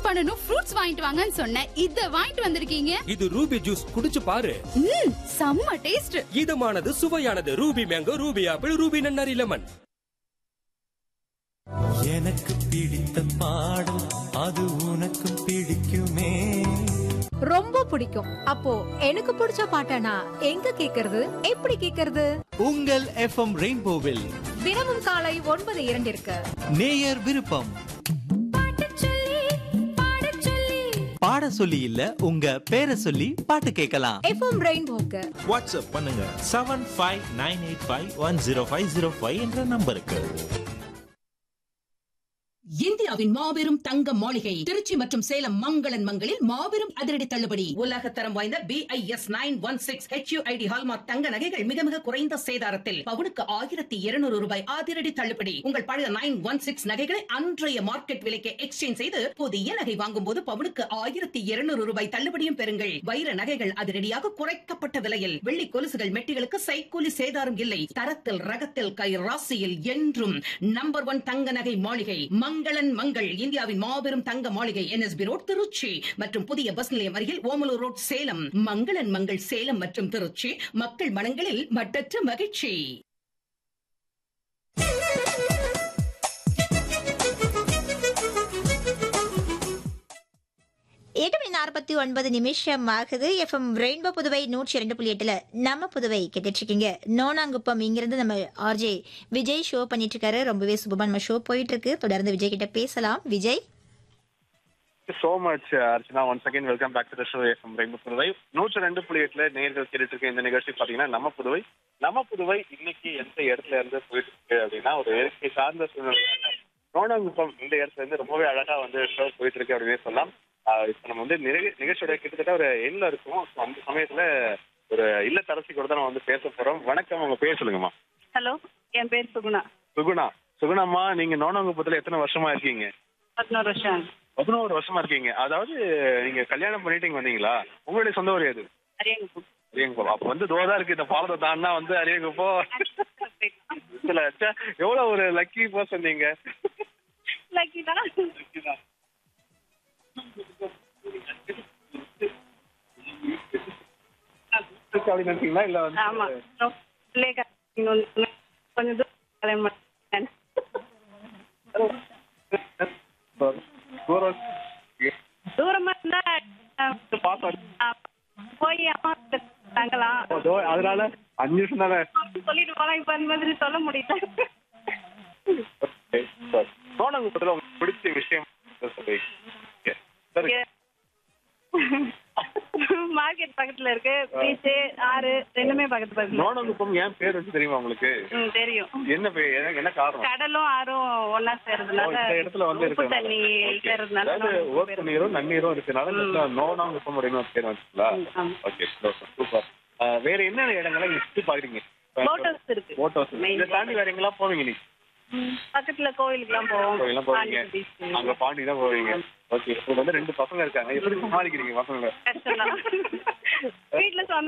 பண்ணனும் ஃப்ரூட்ஸ் வாங்கிட்டு வாங்கன்னு சொன்னேன் இத வாங்கிட்டு வந்திருக்கீங்க இது ரூபி ஜூஸ் குடிச்சு பாரு ம் செம்ம டேஸ்ட் இதமானது சுவையானது Ruby mango Ruby apple Ruby நன்னாரி லெமன் எனக்கு பிடித்த பாடல் அது உனக்கும் பிடிக்குமே ரொம்ப பிடிக்கும் அப்போ எனக்கு பிடிச்ச பாட்டனா எங்க கேக்குறது எப்படி கேக்குறது உங்கள் எஃப்எம் ரெயின்போவில் தினமும் காலை ஒன்பது இரண்டிற்கு நேயர் விருப்பம் பாட சொல்லி இல்ல உங்க பேரை சொல்லி பாட்டு கேட்கலாம் எஃப்எம் ரெயின்போக்கு வாட்ஸ்அப் பண்ணுங்க seven five nine eight five one zero five zero five என்ற நம்பருக்கு இந்தியாவின் மாபெரும் தங்க மாளிகை திருச்சி மற்றும் சேலம் மங்களன் மங்களில் மாபெரும் அதிரடி தள்ளுபடி உலக தரம் வாய்ந்த BIS nine one six HUID hallmark தங்க நகைகள் மிக மிக குறைந்த சேதாரத்தில் பவுனுக்கு ஆயிரத்தி இருநூறு ரூபாய் அதிரடி தள்ளுபடி உங்கள் பழைய நைன் ஒன் சிக்ஸ் நகைகளை அன்றைய மார்க்கெட் விலைக்கு எக்ஸ்சேஞ்ச் செய்து புதிய நகை வாங்கும் போது பவுனுக்கு ஆயிரத்தி இருநூறு ரூபாய் தள்ளுபடியும் பெறுங்கள் வைர நகைகள் அதிரடியாக குறைக்கப்பட்ட விலையில் வெள்ளி கொலுசுகள் மெட்டிகளுக்கு சைக்கூலி சேதாரம் இல்லை தரத்தில் ரகத்தில் கை ராசியில் என்றும் நம்பர் ஒன் தங்க நகை மாளிகை மங்களன் மங்கள் இந்தியாவின் மாபெரும் தங்க மாளிகை என்எஸ்பி ரோட் திருச்சி மற்றும் புதிய பஸ் நிலையம் அருகில் ஓமலூர் ரோட் சேலம் மங்களன் மங்கள் சேலம் மற்றும் திருச்சி மக்கள் மனங்களில் மட்டற்ற மகிழ்ச்சி எட்டு மணி நாற்பத்தி ஒன்பது நிமிஷம் ஆகுது எஃப்எம் ரெயின்போ புதுவை நூற்றி இரண்டு புள்ளி எட்டுல நம்ம புதுவை கேட்டுட்டு இருக்கீங்க நோனாங்குப்பம் இங்கிருந்து நம்ம ஆர்ஜே விஜய் ஷோ பண்ணிட்டு இருக்காரு ரொம்பவே சுபமா நம்ம ஷோ போயிட்டு இருக்கு தொடர்ந்து விஜய் கிட்ட பேசலாம் Vijay so much Archana one second welcome back to the show FM rainbow Puduvai நூற்று ரெண்டு புள்ளி எட்டுல நேர்கள் கேட்டுட்டு இருக்க இந்த நிகழ்ச்சி பாத்தீங்கன்னா நம்ம புதுவை நம்ம புதுவை இன்னைக்கு எந்த இடத்துல இருந்து போயிட்டு இருக்கு அப்படின்னா ஒரு இயற்கை சார்ந்த சூழ்நிலை நோனாங்குப்பம் இந்த இடத்துல இருந்து ரொம்பவே அழகா வந்து ஷோ போயிட்டு இருக்கு அப்படின்னு சொல்லலாம் ஆஹ் இப்ப நம்ம வந்து நிக- நிகழ்ச்சியோட கிட்டத்தட்ட ஒரு எண்ணில் இருக்கும் So, அந்த சமயத்துல ஒரு இல்லத்தரசி கூட தான் நம்ம வந்து பேச போறோம் வணக்கம் உங்க பேர் சொல்லுங்கம்மா ஹலோ என் பேர் சுகுணா சுகுணா சுகுணாம்மா நீங்க நோனாங்குப்பத்துல எத்தனை வருஷமா இருக்கீங்க பதினோரு வருஷம் ஆகுது. பதினோரு வருஷமா இருக்கீங்க அதாவது நீங்க கல்யாணம் பண்ணிட்டு இங்க வந்தீங்களா உங்களுடைய சொந்த ஊர் எது அரியங்குப்பம் அரியங்குப்பம் அப்ப வந்து தோதா இருக்கு இந்த பாலத்தை தாண்டா வந்து அரியங்குப்பம் இதுல ச்சே, எவ்வளவு ஒரு லக்கி பர்சன் நீங்க லக்கி தான் அப்படின்னு நினைச்சீங்களா இல்ல ஆமா வந்து பிள்ளைக கொஞ்சம் தூரம் கல்யாணம் பண்ணேன் தூரம் தூரமா இருந்தா அஹ், பாசம் அஹ், போய் அம்மா கிட்ட தங்கலாம் அதோ, அதனால அஞ்சு நிமிஷம் தானே சொல்லிட்டு போலாம் இப்ப அந்த மாதிரி சொல்ல முடியல நோனாங்குப்பத்துல உங்களுக்கு பிடிச்ச விஷயம் சொல்றீங்க Okay. சரி. மார்க்கெட் பக்கத்துல இருக்கு பீச் ஆறு ரெண்டுமே பக்கத்து பக்கத்துல நோனாங்குப்பம் ஏன் பேர் வச்சு தெரியுமா உங்களுக்கு ம் தெரியும் என்ன பேர் என்ன- என்ன காரணம் கடலும் ஆறும் ஒன்னா ஓ, சேர்றதுனால இந்த இடத்துல வந்து உப்பு இருக்கிறதுனால. தண்ணி Okay. சேர்றதுனால அதாவது நமக்கு ஓட்டு பேரு. நீரும் நன்னீரும் இருக்கனால இந்த இடத்துல நோனாங்குப்பம் அப்படின்னு ஒரு பேர் வந்துச்சுங்களா ம், ஆமா. ஓகே சூப்பர் வேற என்னென்ன இடங்களை நீங்க சுத்தி பாக்குறீங்க Boat house இருக்கு. போட் ஹவுஸ் Main இதை தாண்டி வேற எங்கெல்லாம் போவீங்க நீ ம், பக்கத்துல கோவிலுக்குலாம் போவோம் கோயிலாம் போவீங்க பாண்டி beach. அங்க பாண்டி தான் போவீங்க ஓகே இப்போ வந்து ரெண்டு பசங்க இருக்காங்க எப்படி சமாளிக்கிறீங்க பசங்க கஷ்டம் தான் வீட்டுல சொந்த